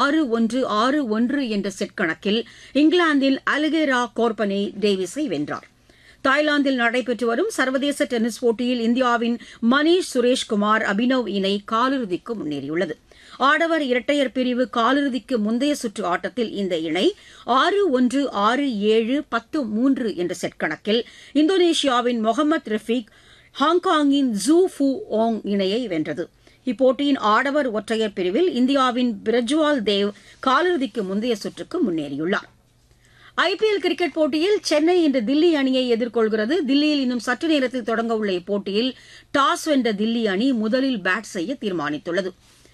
ஆறு ஒன்று ஆறு ஒன்று என்ற செட் கணக்கில் இங்கிலாந்தின் அலிகேரா கோர்பனே டேவிஸை வென்றார் தாய்லாந்தில் நடைபெற்று வரும் சர்வதேச டென்னிஸ் போட்டியில் இந்தியாவின் மணீஷ் சுரேஷ்குமார் அபினவ் இணை காலிறுதிக்கு முன்னேறியுள்ளது ஆடவர் இரட்டையர் பிரிவு காலிறுதிக்கு முந்தைய சுற்று ஆட்டத்தில் இந்த இணை ஆறு ஒன்று ஆறு ஏழு பத்து மூன்று என்ற செட் கணக்கில் இந்தோனேஷியாவின் மொஹமத் ரஃபீக் ஹாங்காங்கின் ஜூ ஃபு ஓங் இணையை வென்றது இப்போட்டியின் ஆடவர் ஒற்றையர் பிரிவில் இந்தியாவின் பிரஜ்வால் தேவ் காலிறுதிக்கு முந்தைய சுற்றுக்கு முன்னேறியுள்ளார் ஐபிஎல் கிரிக்கெட் போட்டியில் சென்னை இன்று தில்லி அணியை எதிர்கொள்கிறது தில்லியில் இன்னும் சற்று நேரத்தில் தொடங்க உள்ள இப்போட்டியில் டாஸ் வென்ற தில்லி அணி முதலில் பேட் செய்ய தீர்மானித்துள்ளது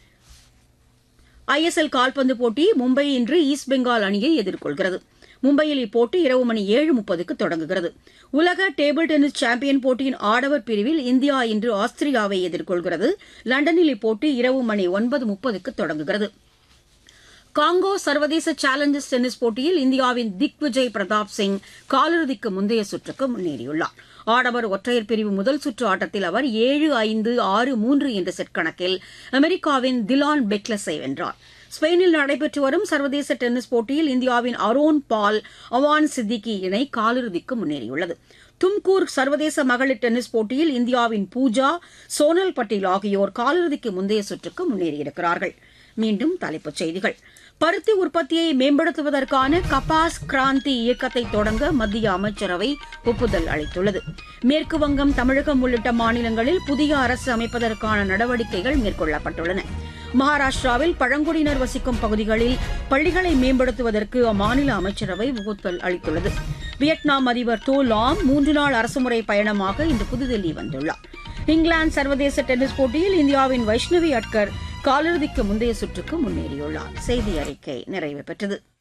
ஐஎஸ்எல் கால்பந்து போட்டி மும்பை இன்று ஈஸ்ட் பெங்கால் அணியை எதிர்கொள்கிறது மும்பையில் இப்போட்டி இரவு மணி ஏழு முப்பதுக்கு தொடங்குகிறது உலக டேபிள் டென்னிஸ் சாம்பியன் போட்டியின் ஆடவர் பிரிவில் இந்தியா இன்று ஆஸ்திரியாவை எதிர்கொள்கிறது லண்டனில் இப்போட்டி இரவு மணி ஒன்பது முப்பதுக்கு தொடங்குகிறது காங்கோ சர்வதேச சேலஞ்சர்ஸ் டென்னிஸ் போட்டியில் இந்தியாவின் திக்விஜய் பிரதாப் சிங் காலிறுதிக்கு முந்தைய சுற்றுக்கு முன்னேறியுள்ளார் ஆடவர் ஒற்றையர் பிரிவு முதல் சுற்று ஆட்டத்தில் அவர் ஏழு ஐந்து ஆறு மூன்று என்ற செட் கணக்கில் அமெரிக்காவின் திலான் பெக்லஸை வென்றார் ஸ்பெயினில் நடைபெற்று வரும் சர்வதேச டென்னிஸ் போட்டியில் இந்தியாவின் அரோன் பால் அவான் சித்திகி இணை காலிறுதிக்கு முன்னேறியுள்ளது தும்கூர் சர்வதேச மகளிர் டென்னிஸ் போட்டியில் இந்தியாவின் பூஜா சோனல் பட்டேல் ஆகியோர் காலிறுதிக்கு முந்தைய சுற்றுக்கு முன்னேறியிருக்கிறார்கள் மீண்டும் தலைப்புச் செய்திகள் பருத்தி உற்பத்தியை மேம்படுத்துவதற்கான கபாஸ் கிராந்தி இயக்கத்தை தொடங்க மத்திய அமைச்சரவை ஒப்புதல் அளித்துள்ளது மேற்கு வங்கம் தமிழகம் உள்ளிட்ட மாநிலங்களில் புதிய அரசு அமைப்பதற்கான நடவடிக்கைகள் மேற்கொள்ளப்பட்டுள்ளன மகாராஷ்டிராவில் பழங்குடியினர் வசிக்கும் பகுதிகளில் பள்ளிகளை மேம்படுத்துவதற்கு அம்மாநில அமைச்சரவை ஒப்புதல் அளித்துள்ளது வியட்நாம் அதிபர் டோ லாம் மூன்று நாள் அரசுமுறை பயணமாக இன்று புதுதில்லி வந்துள்ளார் இங்கிலாந்து சர்வதேச டென்னிஸ் போட்டியில் இந்தியாவின் வைஷ்ணவி அட்கர் காலிறுதிக்கு முந்தைய சுற்றுக்கு முன்னேறியுள்ளார் செய்தி அறிக்கை நிறைவு பெற்றது